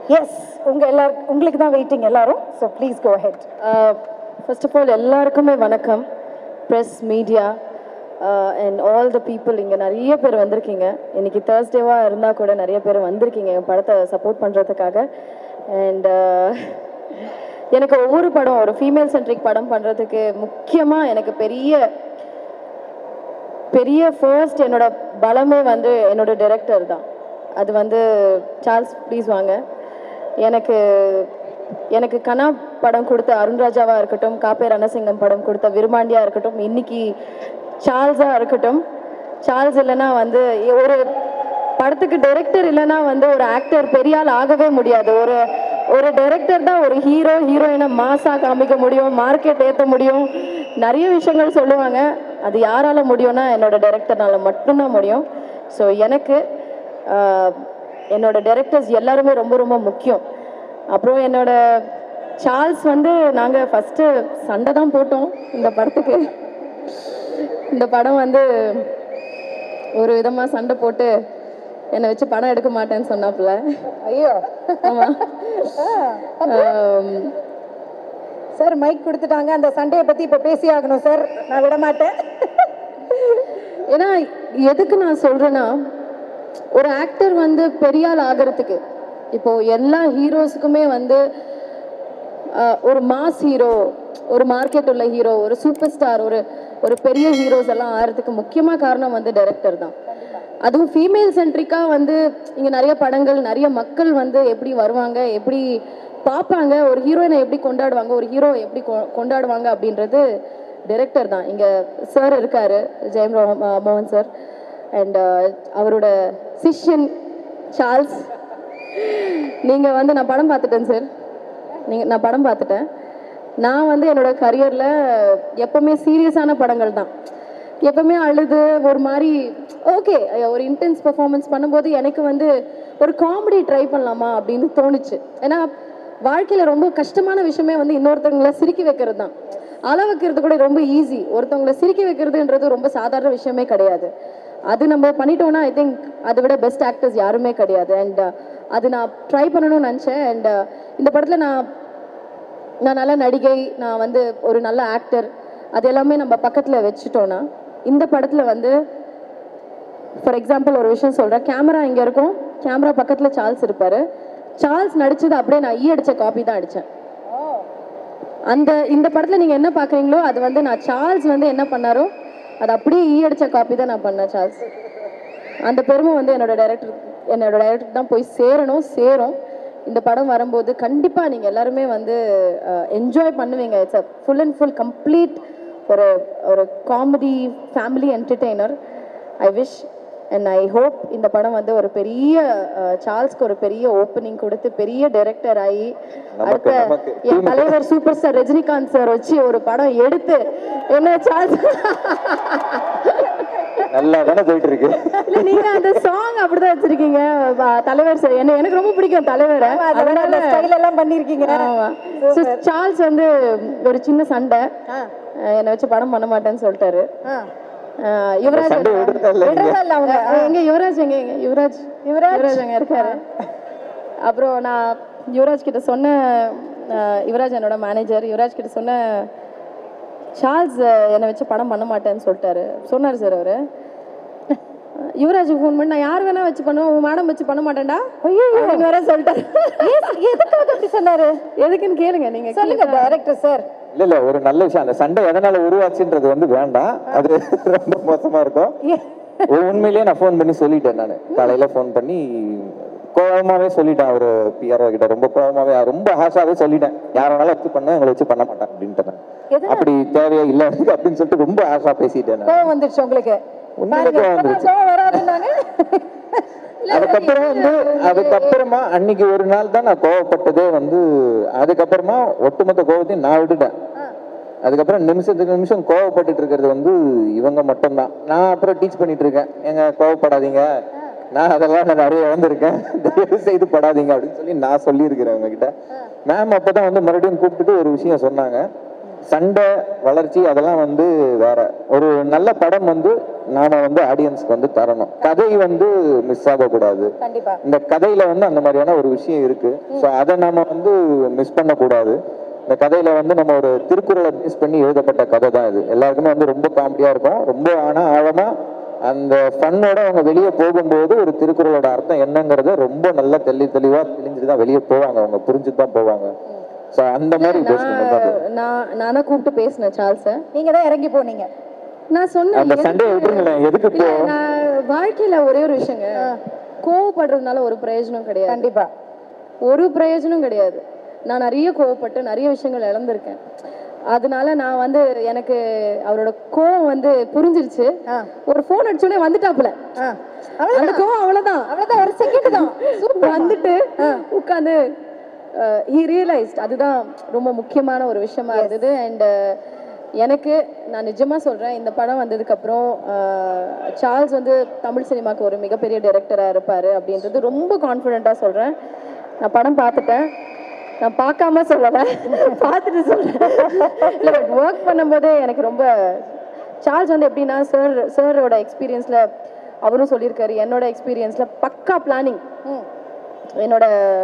S உங்க எல்லாரும் உங்களுக்கு தான் வெயிட்டிங் எல்லாரும் so please go ahead first of all எல்லாருக்குமே வணக்கம் press media and all the people இங்கே நிறைய பேர் வந்திருக்கீங்க இன்னைக்கு தேர்ஸ்டேவாக இருந்தால் கூட நிறைய பேர் வந்திருக்கீங்க என் படத்தை சப்போர்ட் பண்ணுறதுக்காக அண்ட் எனக்கு ஒவ்வொரு படம் ஒரு ஃபீமேல் சென்ட்ரிக் படம் பண்ணுறதுக்கு முக்கியமாக எனக்கு பெரிய பெரிய ஃபர்ஸ்ட் என்னோட பலமே வந்து என்னோட டைரக்டர் தான் அது வந்து சார்ல்ஸ் ப்ளீஸ் வாங்க எனக்கு எனக்கு கனா படம் கொடுத்த அருண்ராஜாவா இருக்கட்டும் காப்பே ரணசிங்கம் படம் கொடுத்த விருமாண்டியா இருக்கட்டும் இன்னைக்கு சார்ல்ஸா இருக்கட்டும் சார்ல்ஸ் இல்லைன்னா வந்து ஒரு படத்துக்கு டைரக்டர் இல்லைன்னா வந்து ஒரு ஆக்டர் பெரிய ஆள் ஆகவே முடியாது ஒரு ஒரு டைரக்டர் தான் ஒரு ஹீரோ ஹீரோயினை மாசா காமிக்க முடியும் மார்க்கெட் ஏற்ற முடியும் நிறைய விஷயங்கள் சொல்லுவாங்க அது யாரால முடியும்னா என்னோட டைரக்டர்னால மட்டும்தான் முடியும் ஸோ எனக்கு ஆஹ், என்னோட டைரக்டர்ஸ் எல்லாருமே ரொம்ப ரொம்ப முக்கியம் அப்புறம் என்னோட சார்ல்ஸ் வந்து நாங்கள் ஃபஸ்ட்டு சண்டை தான் போட்டோம் இந்த படத்துக்கு இந்த படம் வந்து ஒரு விதமாக சண்டை போட்டு என்னை வச்சு படம் எடுக்க மாட்டேன்னு சொன்னாப்புல ஐயோ ஆமாம் சார் மைக் கொடுத்துட்டாங்க அந்த சண்டையை பத்தி இப்ப பேசி ஆகணும் சார் நான் விட மாட்டேன் ஏன்னா எதுக்கு நான் சொல்றேன்னா ஒரு ஆக்டர் வந்து பெரிய ஆள் ஆகிறதுக்கு இப்போ எல்லா ஹீரோஸுக்குமே வந்து ஆஹ், ஒரு மாஸ் ஹீரோ ஒரு மார்க்கெட் உள்ள ஹீரோ ஒரு சூப்பர் ஸ்டார் ஒரு ஒரு பெரிய ஹீரோஸ் எல்லாம் ஆகிறதுக்கு முக்கியமாக காரணம் வந்து டைரக்டர் தான் அதுவும் ஃபீமேல் சென்ட்ரிக்காக வந்து இங்கே நிறைய படங்கள் நிறைய மக்கள் வந்து எப்படி வருவாங்க எப்படி பார்ப்பாங்க ஒரு ஹீரோயினை எப்படி கொண்டாடுவாங்க ஒரு ஹீரோ எப்படி கொ- கொண்டாடுவாங்க அப்படின்றது டைரக்டர் தான் இங்கே சார் இருக்காரு ஜெயம் ரோ- ம- மோகன் சார் அண்ட் அவரோட சிஷ்யன் சார்ல்ஸ் நீங்கள் வந்து நான் படம் பார்த்துட்டேன் சார் நீங்கள் நான் படம் பார்த்துட்டேன் நான் வந்து என்னோட கரியரில் எப்பவுமே சீரியஸான படங்கள் தான் எப்பவுமே அழுது ஒரு மாதிரி ஓகே ஒரு இன்டென்ஸ் பெர்ஃபார்மன்ஸ் பண்ணும்போது எனக்கு வந்து ஒரு காமெடி ட்ரை பண்ணலாமா அப்படின்னு தோணுச்சு ஏன்னா வாழ்க்கையில் ரொம்ப கஷ்டமான விஷயமே வந்து இன்னொருத்தவங்கள சிரிக்க வைக்கிறது தான் அள வைக்கிறது கூட ரொம்ப ஈஸி ஒருத்தவங்கள சிரிக்க வைக்கிறதுன்றது ரொம்ப சாதாரண விஷயமே கிடையாது அது நம்ம பண்ணிட்டோம்னா ஐ திங்க் அதை விட பெஸ்ட் ஆக்டர்ஸ் யாருமே கிடையாது அண்ட் அது நான் ட்ரை பண்ணணும்னு நினச்சேன் அண்ட் இந்த படத்தில் நான் நான் நல்ல நடிகை நான் வந்து ஒரு நல்ல ஆக்டர் அது எல்லாமே நம்ம பக்கத்தில் வச்சுட்டோன்னா இந்த படத்தில் வந்து ஃபார் எக்ஸாம்பிள் ஒரு விஷயம் சொல்கிறேன் கேமரா இங்கே இருக்கும் கேமரா பக்கத்தில் சார்ல்ஸ் இருப்பார் சார்ல்ஸ் நடிச்சது அப்படியே நான் ஈ அடித்த காப்பி தான் அடித்தேன் அந்த இந்த படத்தில் நீங்கள் என்ன பார்க்குறீங்களோ அது வந்து நான் சார்ல்ஸ் வந்து என்ன பண்ணாரோ அது அப்படியே ஈ அடித்த காப்பி தான் நான் பண்ணேன் சார்ல்ஸ் அந்த பெருமை வந்து என்னோட டைரக்டர் என்னோட டைரக்டர் தான் போய் சேரணும் சேரும் இந்த படம் வரும்போது கண்டிப்பாக நீங்கள் எல்லாருமே வந்து என்ஜாய் பண்ணுவீங்க it's a full and full complete ஒரு ஒரு comedy family entertainer I wish and I hope இந்த படம் வந்து ஒரு பெரிய அஹ், சார்ல்ஸ்க்கு ஒரு பெரிய ஓப்பனிங் கொடுத்து பெரிய டைரக்டர் ஆகி நமக்கு, அடுத்த நமக்கு. என் தலைவர் சூப்பர் ஸ்டார் ரஜினிகாந்த் சார் வச்சு ஒரு படம் எடுத்து என்ன சார்ல்ஸ் நல்லா தானே போயிட்டு இருக்கு இல்ல நீங்க அந்த சாங் அப்படிதான் வச்சிருக்கீங்க வ- தலைவர் சார் என்ன எனக்கு ரொம்ப பிடிக்கும் தலைவரை அதனால அதனால ஸ்டைல் எல்லாம் பண்ணிருக்கீங்க ஆமா So, சார்ல்ஸ் வந்து ஒரு சின்ன சண்டை அஹ், என்னை வச்சு படம் பண்ண மாட்டேன்னு சொல்லிட்டாரு அஹ், யுவராஜ் சண்டை விடுறதா இல்ல நீங்க? விடுறதா இல்ல அவங்க அஹ், எங்க யுவராஜ் எங்க எங்க யுவராஜ் யுவராஜ் அங்க இருக்காரு அப்புறம் நான் யுவராஜ் கிட்ட சொன்ன அஹ், யுவராஜ் என்னோட மேனேஜர் யுவராஜ் கிட்ட சொன்ன சார்ல்ஸ் அஹ், என்னை வச்சு படம் பண்ண மாட்டேன்னு சொல்லிட்டாரு சொன்னார் சார் அவரு யுவராஜுக்கு ஃபோன் பண்ணி நான் யார் வேணா வச்சு பண்ணுவேன் உன் மேடம் வச்சு பண்ண மாட்டேன்டா அப்படின்னு வேற சொல்லிட்டாரு எதுக்காக அப்படி சொன்னாரு எதுக்குன்னு கேளுங்க நீங்க சொல்லுங்க டைரக்டர் சார் இல்ல இல்ல ஒரு நல்ல விஷயம் அந்த சண்டை எதனால உருவாச்சுன்றது வந்து வேண்டாம் அது ரொம்ப மோசமா இருக்கும் ஒரு உண்மையிலேயே நான் ஃபோன் பண்ணி சொல்லிட்டேன் நான் காலையில ஃபோன் பண்ணி கோவமாவே சொல்லிட்டேன் அவரு பிஆர்ஓ கிட்ட ரொம்ப கோவமாவே ரொம்ப ஹாஷாவே சொல்லிட்டேன் யார வேணாலும் வச்சு பண்ண எங்களை வச்சு பண்ண மாட்டேன் அப்படின்ட்டு நான். அப்படி தேவையே இல்ல எனக்கு அப்படின்னு சொல்லிட்டு ரொம்ப ஹாஷா பேசிட்டேன் நான். கோவம் வந்துருச்சு உங்களுக்கு உண்மையிலே பாருங்க, கோவம் வந்துருச்சு. கோவம் வராதுன்னாங்க அதுக்கப்புறம் வந்து அதுக்கப்புறமா அன்னைக்கு ஒரு நாள் தான் நான் கோவப்பட்டதே வந்து அதுக்கப்புறமா ஒட்டுமொத்த கோவத்தையும் நான் விட்டுட்டேன் அதுக்கப்புறம் நிமிஷத்துக்கு நிமிஷம் கோவப்பட்டுட்டு இருக்கிறது வந்து இவங்க மட்டும்தான் நான் அப்புறம் டீச் பண்ணிட்டு இருக்கேன் ஏங்க கோவப்படாதீங்க நான் அதெல்லாம் நான் நிறைய இழந்திருக்கேன் தயவு செய்து படாதீங்க அப்படின்னு சொல்லி நான் சொல்லியிருக்கிறேன் உங்ககிட்ட மேம் அப்பதான் வந்து மறுபடியும் கூப்பிட்டுட்டு ஒரு விஷயம் சொன்னாங்க சண்டை வளர்ச்சி அதெல்லாம் வந்து வேற ஒரு நல்ல படம் வந்து நாம வந்து ஆடியன்ஸ்க்கு வந்து தரணும் கதை வந்து மிஸ் ஆகக்கூடாது கண்டிப்பா இந்த கதையில வந்து அந்த மாதிரியான ஒரு விஷயம் இருக்கு ஸோ அதை நாம வந்து மிஸ் பண்ணக்கூடாது இந்த கதையில வந்து நம்ம ஒரு திருக்குறளை மிஸ் பண்ணி எழுதப்பட்ட கதை தான் இது எல்லாருக்குமே வந்து ரொம்ப காமெடியா இருக்கும் ரொம்ப ஆனா ஆழமா அந்த ஃபன்னோட அவங்க வெளியே போகும்போது ஒரு திருக்குறளோட அர்த்தம் என்னங்கிறத ரொம்ப நல்லா தெளி தெளிவா தெளிஞ்சுட்டு தான் வெளியே போவாங்க அவங்க புரிஞ்சுட்டு தான் போவாங்க ஸோ அந்த மாதிரி பேசணும் தான் அது. நான் நான் தான் கூப்பிட்டு பேசினேன் சார்ல்ஸை நீங்க தான் இறங்கி போனீங்க நான் சொன்னேன் அந்த எதுக்கு- சண்டே விட்டுருங்களேன் எதுக்கு இப்போ இல்ல, நான் வாழ்க்கையில ஒரே ஒரு விஷயங்க கோவப்படுறதுனால ஒரு பிரயோஜனம் கிடையாது கண்டிப்பா ஒரு பிரயோஜனம் கிடையாது நான் நிறைய கோவப்பட்டு நிறைய விஷயங்கள் இழந்திருக்கேன் அதனால நான் வந்து எனக்கு அவரோட கோவம் வந்து புரிஞ்சிருச்சு ஆ. ஒரு ஃபோன் அடிச்சோடனே வந்துட்டாப்புல ஆ. அந்த கோவம் அவ்வளவுதான் அவ்வளவுதான் ஒரு செகண்ட் தான் வந்துட்டு உட்காந்து ஹி ரியலைஸ்ட் அதுதான் ரொம்ப முக்கியமான ஒரு விஷயமா இருந்தது அண்ட் எனக்கு நான் நிஜமா சொல்றேன் இந்த படம் வந்ததுக்கு அப்புறம் அஹ், சார்ல்ஸ் வந்து தமிழ் சினிமாக்கு ஒரு மிகப்பெரிய டைரக்டரா இருப்பாரு அப்படின்றது ரொம்ப கான்ஃபிடென்ட்டா சொல்றேன் நான் படம் பார்த்துட்டேன் நான் பார்க்காம சொல்லலை பார்த்துட்டு சொல்றேன் இல்லை பட் ஒர்க் பண்ணும்போதே எனக்கு ரொம்ப சார்ஜ் வந்து எப்படின்னா சார் சாரோட எக்ஸ்பீரியன்ஸில் அவரும் சொல்லியிருக்காரு என்னோட எக்ஸ்பீரியன்ஸில் பக்கா பிளானிங் என்னோட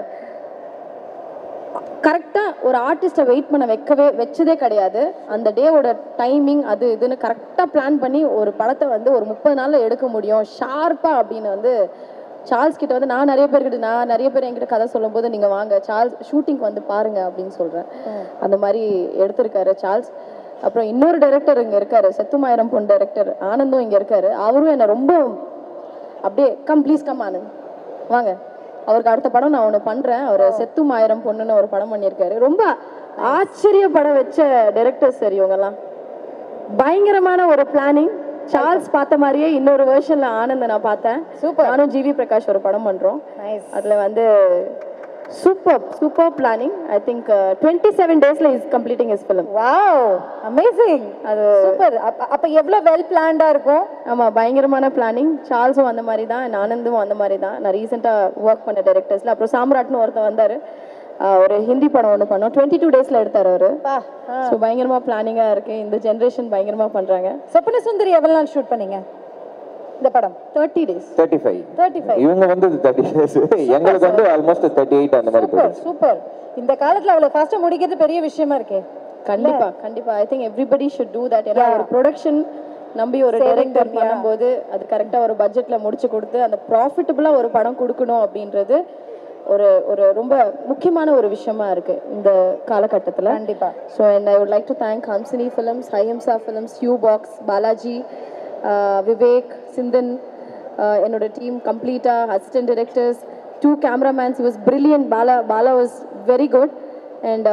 கரெக்டாக ஒரு ஆர்டிஸ்ட்டை வெயிட் பண்ண வைக்கவே வச்சதே கிடையாது அந்த டேவோட டைமிங் அது இதுன்னு கரெக்டாக பிளான் பண்ணி ஒரு படத்தை வந்து ஒரு முப்பது நாளில் எடுக்க முடியும் ஷார்ப்பாக அப்படின்னு வந்து சார்ல்ஸ் கிட்ட வந்து நான் நிறைய பேர்கிட்ட நான் நிறைய பேர் என்கிட்ட கதை சொல்லும்போது நீங்கள் வாங்க சார்ல்ஸ் ஷூட்டிங் வந்து பாருங்க அப்படின்னு சொல்கிறேன் அந்த மாதிரி எடுத்திருக்காரு சார்ல்ஸ் அப்புறம் இன்னொரு டைரக்டர் இங்கே இருக்காரு செத்துமாயிரம் பொன் டைரக்டர் ஆனந்தும் இங்கே இருக்காரு அவரும் என்னை ரொம்ப அப்படியே கம் ப்ளீஸ் கம் ஆனந்த் வாங்க அவருக்கு அடுத்த படம் நான் ஒன்று பண்ணுறேன் அவர் செத்தும் ஆயிரம் பொண்ணுன்னு ஒரு படம் பண்ணியிருக்காரு ரொம்ப ஆச்சரியப்பட வச்ச டைரக்டர்ஸ் சார் இவங்கெல்லாம் பயங்கரமான ஒரு பிளானிங் சார்ல்ஸ் பார்த்த மாதிரியே இன்னொரு வேர்ஷன்ல ஆனந்த் நான் பார்த்தேன் சூப்பர் நானும் ஜிவி பிரகாஷ் ஒரு படம் பண்றோம் நைஸ் அதுல வந்து super super planning I think twenty seven டேஸ்ல is completing is film wow amazing அது சூப்பர் அப்ப எவ்வளவு வெல் பிளான்டா இருக்கும் ஆமா பயங்கரமான பிளானிங் சார்ல்ஸும் அந்த மாதிரி தான் and ஆனந்தும் அந்த மாதிரி தான் நான் ரீசெண்டாக ஒர்க் பண்ண டைரக்டர்ஸ்ல அப்புறம் சாம்ராட்னு ஒருத்தன் வந்தாரு ஆஹ் ஒரு ஹிந்தி படம் ஒன்று பண்ணோம் டுவெண்ட்டி டூ டேஸ்ல எடுத்தார் அவரு பா ஸோ பயங்கரமா பிளானிங்காக இருக்கு இந்த ஜென்ரேஷன் பயங்கரமா பண்றாங்க சொப்பன சுந்தரி எவ்வளவு நாள் ஷூட் பண்ணீங்க இந்த படம் thirty days thirty five thirty five இவங்க வந்து தேர்ட்டி டேஸ் எங்களுக்கு வந்து ஆல்மோஸ்ட் தேர்ட்டி எயிட் அந்த மாதிரி சூப்பர் போயிடுச்சு சூப்பர் இந்த காலத்துல அவ்வளவு ஃபாஸ்டா முடிக்கிறது பெரிய விஷயமா இருக்கே கண்டிப்பா கண்டிப்பா I think everybody should do that ஏன்னா ஒரு ப்ரொடக்ஷன் நம்பி ஒரு டைரக்டர் பண்ணும்போது அது கரெக்டா ஒரு பட்ஜெட்ல முடிச்சு கொடுத்து அந்த ப்ராஃபிட்டபுளா ஒரு படம் கொடுக்கணும் அப்படின்றது ஒரு ஒரு ரொம்ப முக்கியமான ஒரு விஷயமா இருக்கு இந்த காலகட்டத்துல கண்டிப்பா so and I would like to thank Hamsini films ஹைஎம்சா films you box Balaji Vivek Chinthan uh, என்னோட டீம் கம்ப்ளீட்டாக assistant directors two cameramans was brilliant Bala Bala was very good and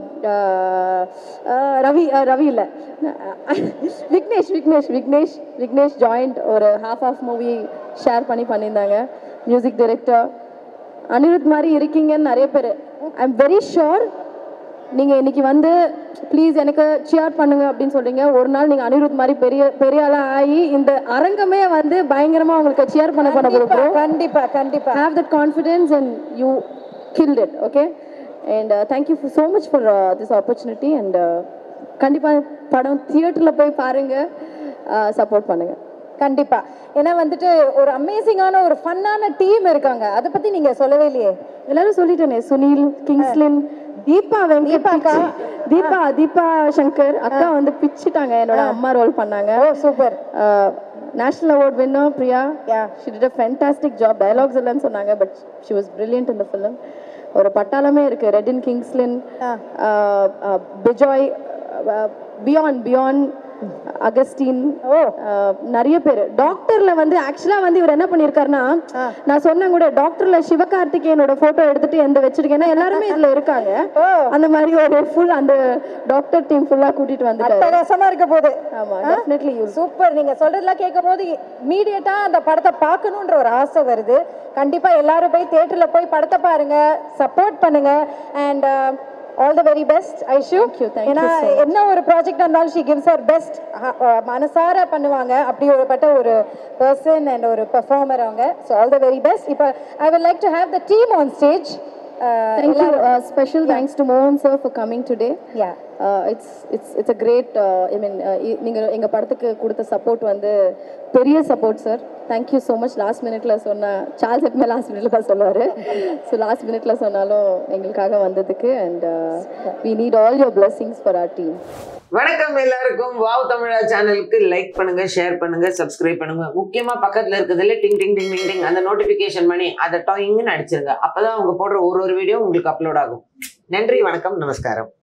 Ravi uh, Ravi இல்லை விக்னேஷ் விக்னேஷ் விக்னேஷ் விக்னேஷ் ஜாயிண்ட் ஒரு ஹாஃப் ஆஃப் மூவி ஷேர் பண்ணி பண்ணியிருந்தாங்க மியூசிக் டைரக்டர் அனிருத் மாதிரி இருக்கீங்கன்னு நிறைய பேர் ஐ எம் வெரி ஷுர் நீங்க இன்னைக்கு வந்து ப்ளீஸ் எனக்கு சியர் பண்ணுங்க அப்படின்னு சொல்றீங்க ஒரு நாள் நீங்க அனிருத் மாதிரி பெரிய பெரிய ஆளா ஆகி இந்த அரங்கமே வந்து பயங்கரமா உங்களுக்கு சியர் பண்ண பண்ண கொடுக்குறோம் கண்டிப்பா கண்டிப்பா have that confidence and you killed it okay and uh, thank you for so much for uh, this opportunity and uh, கண்டிப்பா படம் தியேட்டர்ல போய் பாருங்க சப்போர்ட் பண்ணுங்க கண்டிப்பா ஏன்னா வந்துட்டு ஒரு அமேசிங்கான ஒரு ஃபன்னான டீம் இருக்காங்க அதை பத்தி நீங்க சொல்லவே இல்லையே எல்லாரும் சொல்லிட்டேனே சுனில் கிங்ஸ்லின் தீபா வெங்கட் தீபா தீபா சங்கர் அக்கா வந்து பிச்சிட்டாங்க என்னோட அம்மா ரோல் பண்ணாங்க oh super national award winner Priya Yeah. She did a fantastic job dialogues இல்லைன்னு சொன்னாங்க பட் ஷி வாஸ் பிரில்லியன்ட் இந்த ஃபிலிம் ஒரு பட்டாளமே இருக்கு ரெடின் கிங்ஸ்லின் பிஜாய் பியாண்ட் பியாண்ட் அகஸ்டின் ஓ நிறைய பேர் டாக்டர்ல வந்து ஆக்சுவலா வந்து இவர் என்ன பண்ணிருக்காருன்னா நான் சொன்னேன் கூட டாக்டர்ல சிவகார்த்திகேயனோட போட்டோ எடுத்துட்டு எந்த வச்சிருக்கேன்னா எல்லாருமே இதுல இருக்காங்க ஓ. அந்த மாதிரி ஒரு ஃபுல் அந்த டாக்டர் டீம் ஃபுல்லா கூட்டிட்டு வந்துட்டாரு அட்டகாசமா இருக்க போகுது ஆமா டெஃபினெட்லி யூ சூப்பர் நீங்க சொல்றதெல்லாம் கேட்கும் போது இமீடியட்டா அந்த படத்தை பார்க்கணுன்ற ஒரு ஆசை வருது கண்டிப்பா எல்லாரும் போய் தியேட்டர்ல போய் படத்தை பாருங்க சப்போர்ட் பண்ணுங்க and all the very best Aishu you, thank you ஏன்னா so much. என்ன ஒரு ப்ராஜெக்ட் இருந்தாலும் ஷி கிவ்ஸ் ஹர் பெஸ்ட் மனசார பண்ணுவாங்க அப்படி ஒருப்பட்ட ஒரு பர்சன் அண்ட் ஒரு பெர்ஃபார்மர் அவங்க so all the very best இப்போ I will like to have the team on stage Thank you. Uh, special thanks to Mohan sir for coming today. Yeah Uh, it's it's it's a great uh, I mean uh, இ- நீங்க எங்க படத்துக்கு கொடுத்த support வந்து பெரிய support sir thank you so much last மினிட்ல சொன்ன Charles எப்பவுமே லாஸ்ட் மினிட்ல தான் சொல்லுவாரு ஸோ லாஸ்ட் மினிட்ல சொன்னாலும் எங்களுக்காக வந்ததுக்கு and we need all your blessings for our team வணக்கம் எல்லாருக்கும் வாவ் தமிழா சேனலுக்கு லைக் பண்ணுங்க ஷேர் பண்ணுங்க சப்ஸ்கிரைப் பண்ணுங்க முக்கியமா பக்கத்துல இருக்கிறதுல டிங் டிங் டிங் டிங் டிங் அந்த நோட்டிபிகேஷன் பண்ணி அதை டாயிங்னு அடிச்சிருங்க அப்பதான் அவங்க போடுற ஒரு ஒரு வீடியோ உங்களுக்கு அப்லோட் ஆகும் நன்றி வணக்கம் நமஸ்காரம்